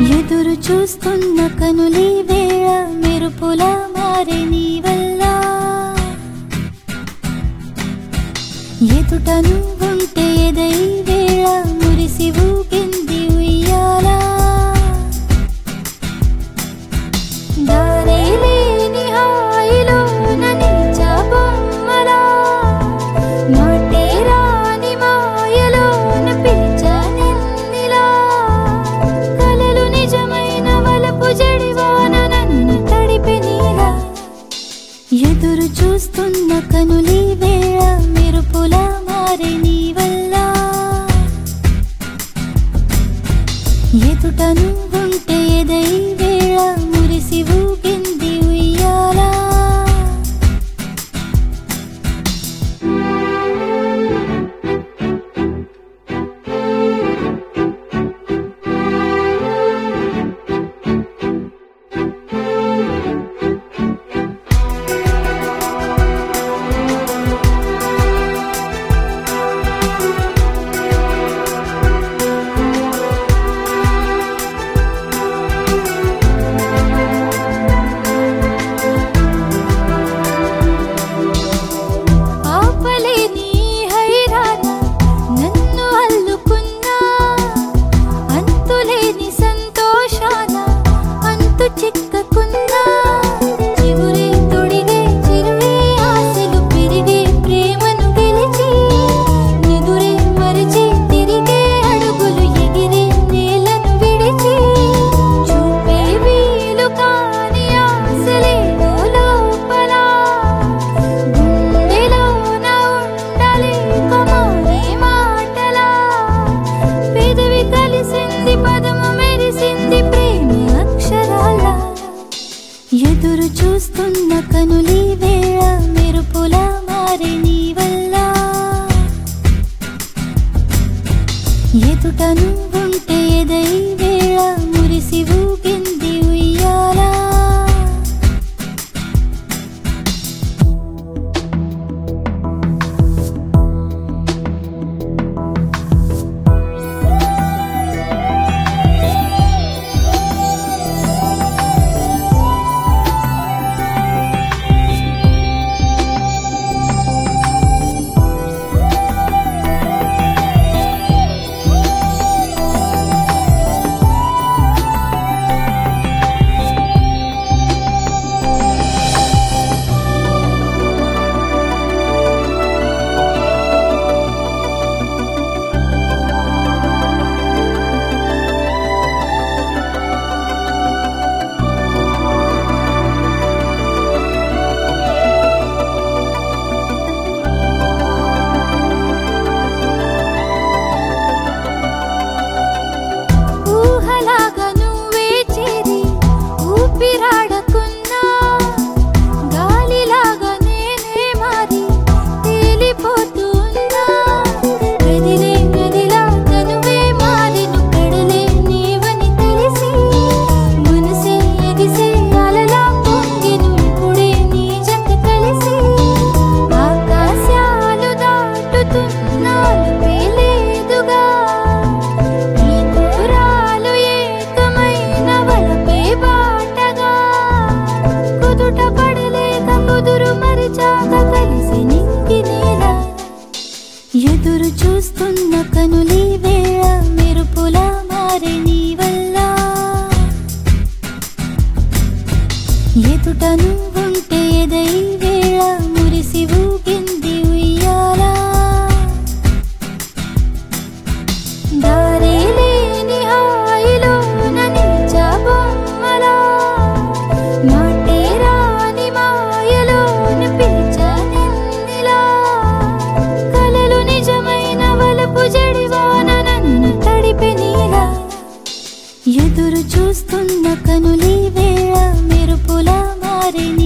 ఎదురు చూస్తున్న కనులీ వేళ మెరుపుల మారే నీ వల్ల ఎదుట నువ్వుంటే ఎదై వేళ మురిసి ఊగింది ఉయ్యాలా దారే లేని హాయిలోన నిలిచా బొమ్మలా మాటే రాని మాయలోన పిలిచా నిన్నిలా కలలు నిజమైన వలపు జడివాన నన్ను తడిపి నీలా ఎదురు చూస్తున్న కనులీ వేళ మెరుపుల మారే నీ వల్ల ఎదుట నువ్వుంటే ఎదై వేళ మురిసి ఊగింది ఉయ్యాలా ఆపలేని హైరాణ నన్ను అల్లుకున్నా అంతులేని సంతోషాన అంతు చిక్కకున్నా చిగురే తొడిగే చిరువే ఆశలు పెరిగే ప్రేమను గెలిచి నిదురే మరిచి తిరిగే అడుగులు ఎగిరే నేలను విడిచి చూపే వీలు కాని ఆశలే లోపల గుండెలోన ఉండాలి కొమాలి మాటలా పెదవి కలిసింది పదము మెరిసింది ప్రేమ అక్షరాల ఎదురు చూస్తున్న కనులీ వేళ మెరుపుల మారే నీ వల్ల ఎదుట నువ్వుంటే ఎదై వేళ మురిసి ఊగింది ఉయ్యాలా ఊహలాగా నువ్వే చేరి ఊపిరాడకున్నా గాలిలాగా నేనే మారి తేలిపోతున్నా కదిలే నదిలా తనువే మారిను కడలే నీవని తెలిసి మనసే ఎగిసే అలలా పొంగిను ఇప్పుడే నీ జత కలిసి ఆకాశాలు దాటుతున్నాను పేలేదుగా ఈ దూరాలు ఏకమైన వలపై బాటగా కుదుట పడలేక కుదురు మరిచాక కలిసి నింగి నేల ఎదురు చూస్తున్న కనులీ వేళ మెరుపుల మారే నీ వల్ల ఎదుట నువ్వుంటే ఎదై వేళ మురిసి ఊగింది ఉయ్యాలా దారే లేని హాయిలోన నిలిచా బొమ్మలా మాటే రాని మాయలోన పిలిచా నిన్నిలా కలలు నిజమైన వలపు జడివాన నన్ను తడిపి నీలా ఎదురు చూస్తున్న కనులీ వేళ మెరుపుల మారే